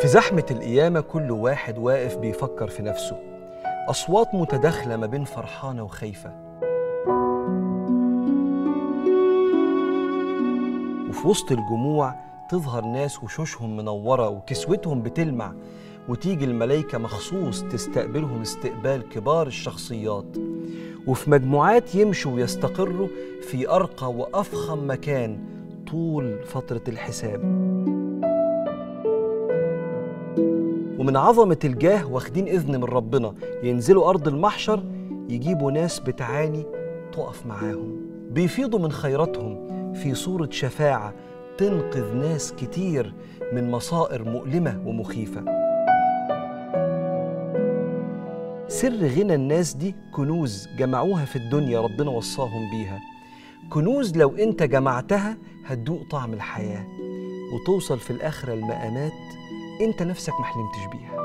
في زحمة القيامة كل واحد واقف بيفكر في نفسه أصوات متداخلة ما بين فرحانة وخايفة وفي وسط الجموع تظهر ناس وشوشهم منورة وكسوتهم بتلمع وتيجي الملايكة مخصوص تستقبلهم استقبال كبار الشخصيات وفي مجموعات يمشوا ويستقروا في أرقى وأفخم مكان طول فترة الحساب ومن عظمة الجاه واخدين إذن من ربنا ينزلوا أرض المحشر يجيبوا ناس بتعاني تقف معاهم بيفيضوا من خيراتهم في صورة شفاعة تنقذ ناس كتير من مصائر مؤلمة ومخيفة سر غنى الناس دي كنوز جمعوها في الدنيا ربنا وصاهم بيها كنوز لو انت جمعتها هتدوق طعم الحياة وتوصل في الآخرة المقامات انت نفسك ما حلمتش بيها